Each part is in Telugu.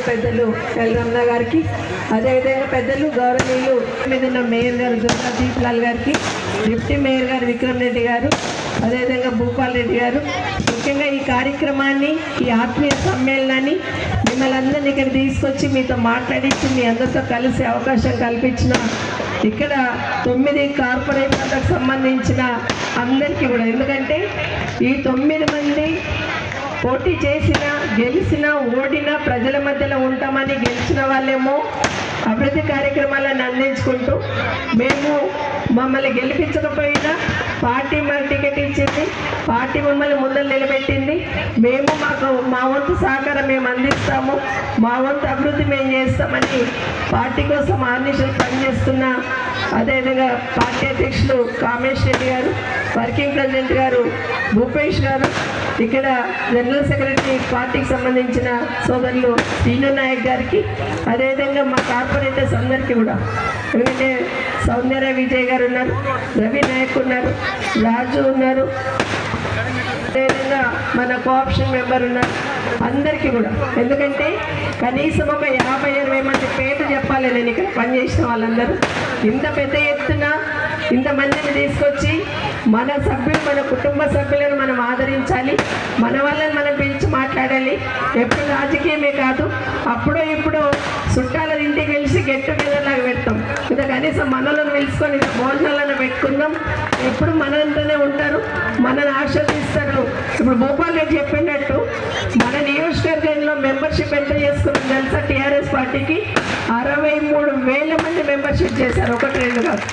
పెద్దలు ఎల్ రమణ గారికి అదేవిధంగా పెద్దలు గౌరవనీయులు మీద ఉన్న మేయర్ గారు దుర్గా దీప్లాల్ గారికి డిప్యూటీ మేయర్ గారు విక్రమ్ రెడ్డి గారు అదేవిధంగా భూపాల్ రెడ్డి గారు ముఖ్యంగా ఈ కార్యక్రమాన్ని ఈ ఆత్మీయ సమ్మేళనాన్ని మిమ్మల్ని అందరినీ ఇక్కడ తీసుకొచ్చి మీతో మాట్లాడించి మీ అందరితో కలిసే అవకాశం కల్పించిన ఇక్కడ తొమ్మిది కార్పొరేటర్లకు సంబంధించిన అందరికీ కూడా ఎందుకంటే ఈ తొమ్మిది మంది పోటీ చేసిన గెలిచిన ఓడిన ప్రజల మధ్యలో ఉంటామని గెలిచిన వాళ్ళేమో అభివృద్ధి కార్యక్రమాలను అందించుకుంటూ మేము మమ్మల్ని గెలిపించకపోయినా పార్టీ మాకు టికెట్ ఇచ్చింది పార్టీ మమ్మల్ని ముందర నిలబెట్టింది మేము మాకు మా వంతు సహకారం మేము అందిస్తాము మా వంతు అభివృద్ధి మేము చేస్తామని పార్టీ కోసం ఆర్నిషలు పనిచేస్తున్న అదేవిధంగా పార్టీ అధ్యక్షులు కామేష్ రెడ్డి గారు వర్కింగ్ ప్రెసిడెంట్ గారు భూపేష్ గారు ఇక్కడ జనరల్ సెక్రటరీ పార్టీకి సంబంధించిన సోదరులు శ్రీను నాయక్ గారికి అదేవిధంగా మా కార్పొరేటర్స్ అందరికీ కూడా ఎందుకంటే సౌందర్య విజయ్ గారు ఉన్నారు రవి నాయక్ ఉన్నారు రాజు ఉన్నారు అదేవిధంగా మన కోఆప్షన్ మెంబర్ ఉన్నారు అందరికీ కూడా ఎందుకంటే కనీసం ఒక యాభై అరవై మంది పేర్లు చెప్పాలి నేను ఇక్కడ పనిచేసిన వాళ్ళందరూ ఇంత పెద్ద ఎత్తున ఇంతమందిని తీసుకొచ్చి మన సభ్యులు మన కుటుంబ సభ్యులను మనం ఆదరించాలి మన వాళ్ళని మనం పిలిచి మాట్లాడాలి ఎప్పుడు రాజకీయమే కాదు అప్పుడో ఇప్పుడు చుట్టాల ఇంటికి కలిసి గెట్ టుగెదర్ లాగా పెడతాం ఇంకా కనీసం మనలను పిలుచుకొని ఇంకా భోజనాలను పెట్టుకుందాం ఎప్పుడు మనంతోనే ఉంటారు మనల్ని ఆస్వాదిస్తారు ఇప్పుడు భూపాల్ రెడ్డి చెప్పినట్టు మన నియోజకవర్గంలో మెంబర్షిప్ ఎంత చేసుకున్నాం తెలుసా టీఆర్ఎస్ పార్టీకి అరవై మూడు వేల మంది మెంబర్షిప్ చేశారు ఒకటి రెండు కాదు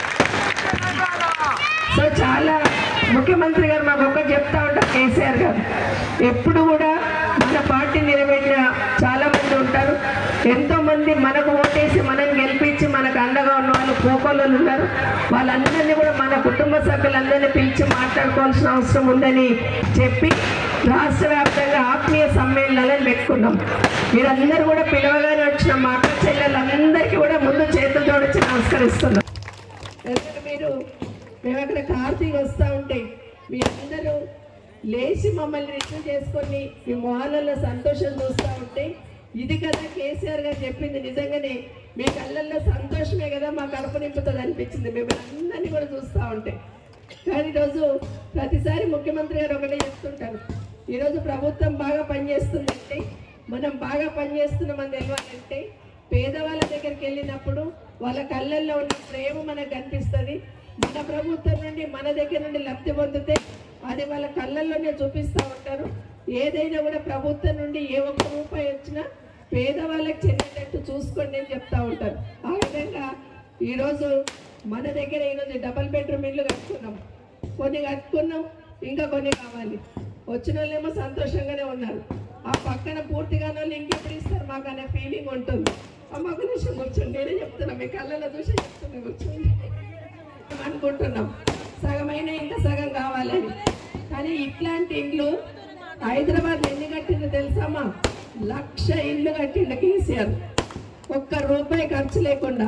సో చాలా ముఖ్యమంత్రి గారు మాకు ఒకటి చెప్తా ఉంటారు కేసీఆర్ గారు ఎప్పుడు కూడా మన పార్టీ నిలబెట్టిన చాలా మంది ఉంటారు ఎంతో మంది మనకు ఓటేసి మనల్ని గెలిపించి మనకు అండగా ఉన్న వాళ్ళు పోకోళ్ళు ఉన్నారు వాళ్ళందరినీ కూడా మన కుటుంబ సభ్యులందరినీ పిలిచి మాట్లాడుకోవాల్సిన అవసరం ఉందని చెప్పి రాష్ట్ర వ్యాప్తంగా ఆత్మీయ సమ్మేళనాలను పెట్టుకున్నాం మీరందరూ కూడా పిలవగానే వచ్చిన మా అక్క చెల్లెలందరికీ కూడా ముందు చేతులు జోడించి నమస్కరిస్తున్నాం ఎందుకంటే మీరు మేము అక్కడ కార్తీక్ వస్తూ ఉంటే మీ అందరూ లేచి మమ్మల్ని రిసీవ్ చేసుకొని మీ మొహాలలో సంతోషం చూస్తూ ఉంటే ఇది కదా కేసీఆర్ గారు చెప్పింది నిజంగానే మీ కళ్ళల్లో సంతోషమే కదా మా కడుపు నింపుతుంది అనిపించింది మేము అందరినీ కూడా చూస్తూ ఉంటే కానీ ఈరోజు ప్రతిసారి ముఖ్యమంత్రి గారు ఒకటే చెప్తుంటారు ఈరోజు ప్రభుత్వం బాగా పనిచేస్తుందంటే మనం బాగా పనిచేస్తున్నామని తెలియాలంటే పేదవాళ్ళ దగ్గరికి వెళ్ళినప్పుడు వాళ్ళ కళ్ళల్లో ఉన్న ప్రేమ మనకు కనిపిస్తుంది మన ప్రభుత్వం నుండి మన దగ్గర నుండి లబ్ధి పొందితే అది వాళ్ళ కళ్ళల్లోనే చూపిస్తూ ఉంటారు ఏదైనా కూడా ప్రభుత్వం నుండి ఏ ఒక్క రూపాయి వచ్చినా పేదవాళ్ళకి చెందేటట్టు చూసుకోండి అని చెప్తా ఉంటారు ఆ విధంగా ఈరోజు మన దగ్గర ఈరోజు డబల్ బెడ్రూమ్ ఇల్లు కట్టుకున్నాం కొన్ని కట్టుకున్నాం ఇంకా కొన్ని కావాలి వచ్చిన వాళ్ళేమో సంతోషంగానే ఉన్నారు ఆ పక్కన పూర్తిగా వాళ్ళు ఇంకెప్పుడు ఇస్తారు మాకు అనే ఫీలింగ్ ఉంటుంది అమ్మ ఒక నిమిషం కూర్చోండి నేనే చెప్తున్నా మీ కళ్ళలో చూసి చెప్తున్నా కూర్చోండి అనుకుంటున్నాం సగమైన ఇంకా సగం కావాలని కానీ ఇట్లాంటి ఇండ్లు హైదరాబాద్ ఎన్ని కట్టిందో తెలుసామా లక్ష ఇల్లు కట్టిండు కేసీఆర్ ఒక్క రూపాయి ఖర్చు లేకుండా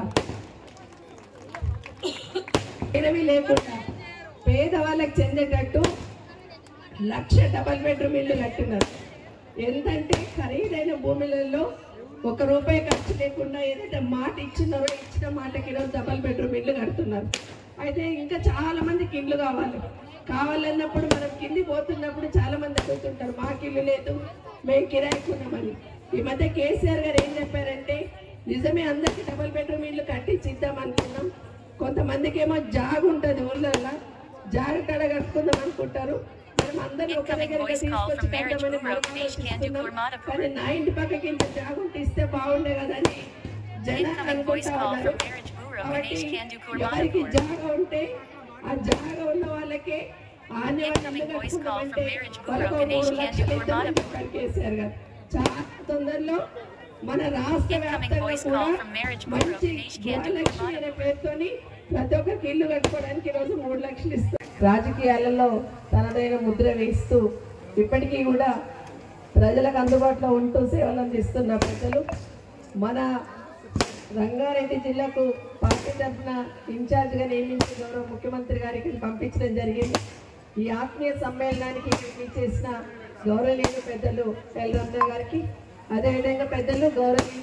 ఇరవై లేకుండా పేదవాళ్ళకి చెందేటట్టు లక్ష డబల్ బెడ్రూమ్ ఇల్లు కట్టినారు ఎంతంటే ఖరీదైన భూములలో ఒక రూపాయి ఖర్చు లేకుండా ఏదైతే మాట ఇచ్చినారో ఇచ్చిన మాటకి ఈరోజు డబల్ బెడ్రూమ్ ఇల్లు కడుతున్నారు అయితే ఇంకా చాలా మందికి ఇల్లు కావాలి కావాలన్నప్పుడు మనం కింది పోతున్నప్పుడు చాలా మంది అడుగుతుంటారు మాకు ఇల్లు లేదు మేము కిరాయికున్నామని ఈ మధ్య కేసీఆర్ గారు ఏం చెప్పారంటే నిజమే అందరికి డబల్ బెడ్రూమ్ ఇల్లు కట్టించి ఇద్దాం అనుకున్నాం కొంతమందికి ఏమో జాగ్ ఉంటుంది ఊళ్ళల్లో జాగ కడ కట్టుకుందాం అనుకుంటారు మనం అందరినీ ఒక Incoming దగ్గరికి voice call తీసుకొచ్చి from Marriage కట్టమని Guru, మనం Ganesh Kandu ఆలోచిస్తున్నాం. Kurmadapur. కానీ నా ఇంటి పక్కకి ఇంత జాగ ఉంటే ఇస్తే బాగుండే కదని జనాలు Incoming voice అనుకుంటా call ఉన్నారు from Marriage Guru, కాబట్టి Ganesh Kandu ఎవరికి Kurmadapur. జాగ ఉంటే ఆ జాగ ఉన్న వాళ్ళకే ఆనే Incoming voice call from Marriage Guru, వాళ్ళకు Ganesh మూడు Kandu లక్షలు ఇద్దామని Kurmadapur. చెప్పారు కేసీఆర్ గారు చాలా తొందరలో మన రాష్ట్ర Incoming వ్యాప్తంగా voice కూడా call from Marriage Guru, మంచి Ganesh Kandu గృహలక్ష్మి Kurmadapur. అనే పేరుతోని ప్రతి ఒక్కరికి ఇల్లు కట్టుకోవడానికి ఈరోజు మూడు లక్షలు ఇస్తారు రాజకీయాలలో తనదైన ముద్ర వేస్తూ ఇప్పటికీ కూడా ప్రజలకు అందుబాటులో ఉంటూ సేవలు అందిస్తున్న ప్రజలు మన రంగారెడ్డి జిల్లాకు పార్టీ తరఫున ఇన్ఛార్జ్గా నియమించి గౌరవ ముఖ్యమంత్రి గారికి పంపించడం జరిగింది ఈ ఆత్మీయ సమ్మేళనానికి చేసిన గౌరవనీయులు పెద్దలు ఎల్ రమణ గారికి అదేవిధంగా పెద్దలు గౌరవనీయులు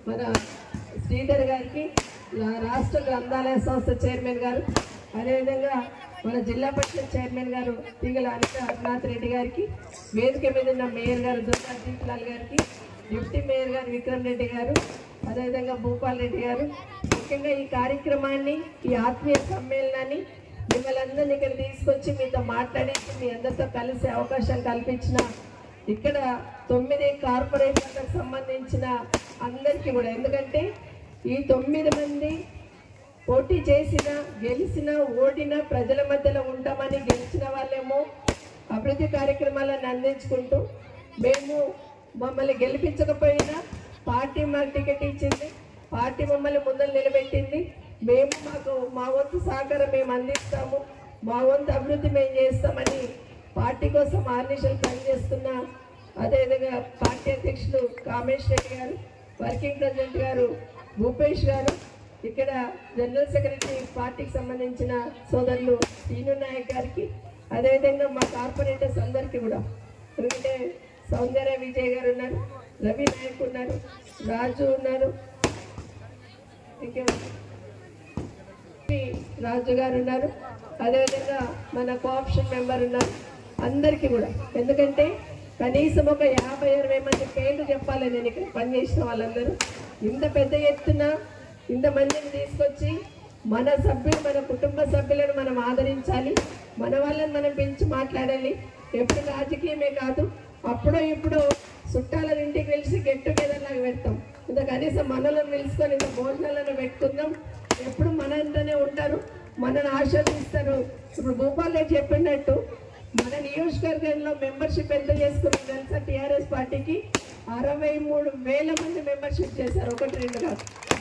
మన శ్రీధర్ గారికి రా- రాష్ట్ర గ్రంథాలయ సంస్థ చైర్మన్ గారు అదేవిధంగా మన జిల్లా పరిషత్ చైర్మన్ గారు తీగల అనిత రఘునాథ్ రెడ్డి గారికి వేదిక మీద ఉన్న మేయర్ గారు దుర్గా దీప్లాల్ గారికి డిప్యూటీ మేయర్ గారు విక్రమ్ రెడ్డి గారు అదేవిధంగా భూపాల్ రెడ్డి గారు ముఖ్యంగా ఈ కార్యక్రమాన్ని ఈ ఆత్మీయ సమ్మేళనాన్ని మిమ్మల్ని అందరినీ ఇక్కడ తీసుకొచ్చి మీతో మాట్లాడేసి మీ అందరితో కలిసే అవకాశం కల్పించిన ఇక్కడ తొమ్మిది కార్పొరేట్లకు సంబంధించిన అందరికీ కూడా ఎందుకంటే ఈ తొమ్మిది మంది పోటీ చేసిన గెలిచిన ఓడిన ప్రజల మధ్యలో ఉంటామని గెలిచిన వాళ్ళేమో అభివృద్ధి కార్యక్రమాలను అందించుకుంటూ మేము మమ్మల్ని గెలిపించకపోయినా పార్టీ మాకు టికెట్ ఇచ్చింది పార్టీ మమ్మల్ని ముందర నిలబెట్టింది మేము మాకు మా వంతు సహకారం మేము అందిస్తాము మా వంతు అభివృద్ధి మేము చేస్తామని పార్టీ కోసం ఆర్నిషలు పనిచేస్తున్న అదేవిధంగా పార్టీ అధ్యక్షులు కామేష్ రెడ్డి గారు వర్కింగ్ ప్రెసిడెంట్ గారు భూపేష్ గారు ఇక్కడ జనరల్ సెక్రటరీ పార్టీకి సంబంధించిన సోదరులు శ్రీను నాయక్ గారికి అదేవిధంగా మా కార్పొరేటర్స్ అందరికీ కూడా ఎందుకంటే సౌందర్య విజయ్ గారు ఉన్నారు రవి నాయక్ ఉన్నారు రాజు ఉన్నారు ఇంకెవరు పి. రాజు గారు ఉన్నారు అదేవిధంగా మన కోఆప్షన్ మెంబర్ ఉన్నారు అందరికీ కూడా ఎందుకంటే కనీసం ఒక యాభై అరవై మంది పేర్లు చెప్పాలి నేను ఇక్కడ పనిచేసిన వాళ్ళందరూ ఇంత పెద్ద ఎత్తున ఇంతమందిని తీసుకొచ్చి మన సభ్యులు మన కుటుంబ సభ్యులను మనం ఆదరించాలి మన వాళ్ళని మనం పిలిచి మాట్లాడాలి ఎప్పుడు రాజకీయమే కాదు అప్పుడో ఇప్పుడు చుట్టాల ఇంటికి పిలిచి గెట్ టుగెదర్ లాగా పెడతాం ఇంత కనీసం మనలను పిలుచుకొని ఇంత భోజనాలను పెట్టుకుందాం ఎప్పుడు మన అంటనే ఉంటారు మనని ఆశీర్దిస్తారు ఇప్పుడు భూపాల్ రెడ్డి చెప్పినట్టు మన నియోజకవర్గంలో మెంబర్షిప్ ఎంత చేసుకున్నాం తెలుసా టీఆర్ఎస్ పార్టీకి అరవై మూడు వేల మంది మెంబర్షిప్ చేశారు ఒకటి రెండు కాదు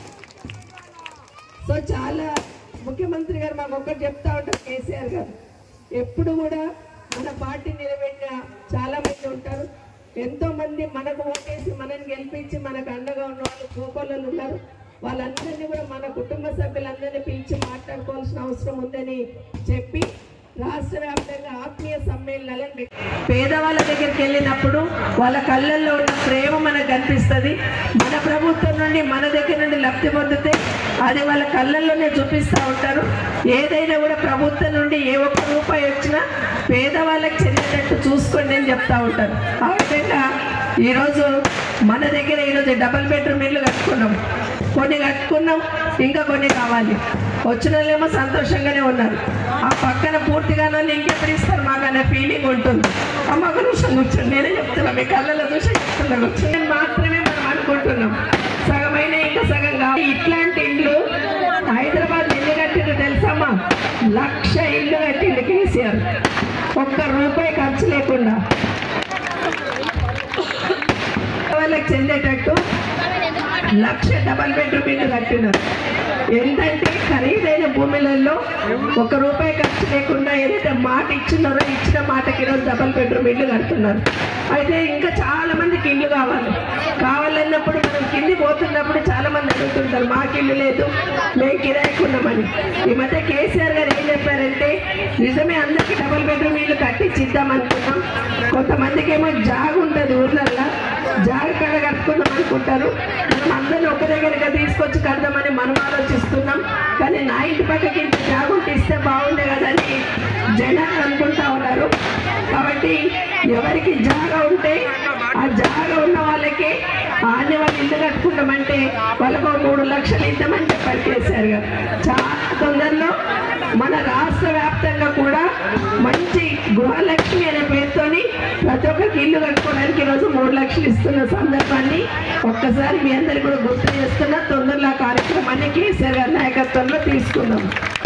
సో చాలా ముఖ్యమంత్రి గారు మాకు ఒకటి చెప్తా ఉంటారు కేసీఆర్ గారు ఎప్పుడు కూడా మన పార్టీ నిలబెట్టిన చాలా మంది ఉంటారు ఎంతో మంది మనకు ఓటేసి మనల్ని గెలిపించి మనకు అండగా ఉన్న వాళ్ళు గోపాలలో ఉన్నారు వాళ్ళందరినీ కూడా మన కుటుంబ సభ్యులందరినీ పిలిచి మాట్లాడుకోవాల్సిన అవసరం ఉందని చెప్పి రాష్ట్ర వ్యాప్తంగా ఆత్మీయ సమ్మేళనాలను పెట్టి పేదవాళ్ళ దగ్గరికి వెళ్ళినప్పుడు వాళ్ళ కళ్ళల్లో ఉన్న ప్రేమ మనకు కనిపిస్తుంది మన ప్రభుత్వం నుండి మన దగ్గర నుండి లబ్ధి పొందితే అది వాళ్ళ కళ్ళల్లోనే చూపిస్తూ ఉంటారు ఏదైనా కూడా ప్రభుత్వం నుండి ఏ ఒక్క రూపాయి వచ్చినా పేదవాళ్ళకి చెందినట్టు చూసుకోండి అని చెప్తా ఉంటారు ఆ విధంగా ఈరోజు మన దగ్గర ఈరోజు డబల్ బెడ్రూమ్ ఇల్లు కట్టుకున్నాం కొన్ని కట్టుకున్నాం ఇంకా కొన్ని కావాలి వచ్చిన వాళ్ళేమో సంతోషంగానే ఉన్నారు ఆ పక్కన పూర్తిగా వాళ్ళు ఇంకెప్పుడు ఇస్తారు మాకు అనే ఫీలింగ్ ఉంటుంది అమ్మ ఒక నిమిషం కూర్చోండి నేనే చెప్తున్నా మీ కళ్ళలో చూసి చెప్తున్నా కూర్చొని మాత్రమే మనం అనుకుంటున్నాం సగమైన ఇంకా సగం కావాలి ఇట్లాంటి ఇల్లు హైదరాబాద్ ఎన్ని కట్టిందో తెలుసమ్మా లక్ష ఇల్లు కట్టిండు కేసీఆర్ ఒక్క రూపాయి ఖర్చు లేకుండా వాళ్ళకి చెందేటట్టు లక్ష డబల్ బెడ్రూమ్ ఇల్లు కట్టినారు ఎంతంటే ఖరీదైన భూములలో ఒక రూపాయి ఖర్చు లేకుండా ఏదైతే మాట ఇచ్చినారో ఇచ్చిన మాటకి ఈరోజు డబల్ బెడ్రూమ్ ఇల్లు కడుతున్నారు అయితే ఇంకా చాలా మందికి ఇల్లు కావాలి కావాలన్నప్పుడు మనం కింది పోతున్నప్పుడు చాలా మంది అడుగుతుంటారు మాకు ఇల్లు లేదు మేము కిరాయికి ఉన్నామని ఈ మధ్య కేసీఆర్ గారు ఏం చెప్పారంటే నిజమే అందరికీ డబల్ బెడ్రూమ్ ఇల్లు కట్టించి ఇద్దాం అనుకున్నాం కొంతమందికి ఏమో జాగ ఉంటుంది ఊర్లల్లో జాగ కడ కట్టుకుందాం అనుకుంటారు మనం అందరిని ఒక దగ్గరగా తీసుకొచ్చి కడదామని మనం ఆలోచిస్తున్నాం కానీ నా ఇంటి పక్కకి ఇంత జాగ ఉంటే ఇస్తే బాగుండే కదని జనాలు అనుకుంటా ఉన్నారు కాబట్టి ఎవరికి జాగా ఉంటే ఆ జాగా ఉన్న వాళ్ళకి ఆన్య వాళ్ళు ఇల్లు కట్టుకుంటామంటే వాళ్ళకు ఒక మూడు లక్షలు ఇద్దామని చెప్పారు కేసీఆర్ గారు చాలా తొందరలో మన రాష్ట్ర వ్యాప్తంగా కూడా మంచి గృహలక్ష్మి అనే పేరుతోని ప్రతి ఒక్కరికి ఇల్లు కట్టుకోవడానికి ఈరోజు మూడు లక్షలు ఇస్తున్న సందర్భాన్ని ఒక్కసారి మీ అందరికి కూడా గుర్తు చేస్తున్నా తొందరలో ఆ కార్యక్రమాన్ని కేసీఆర్ గారి నాయకత్వంలో తీసుకుందాం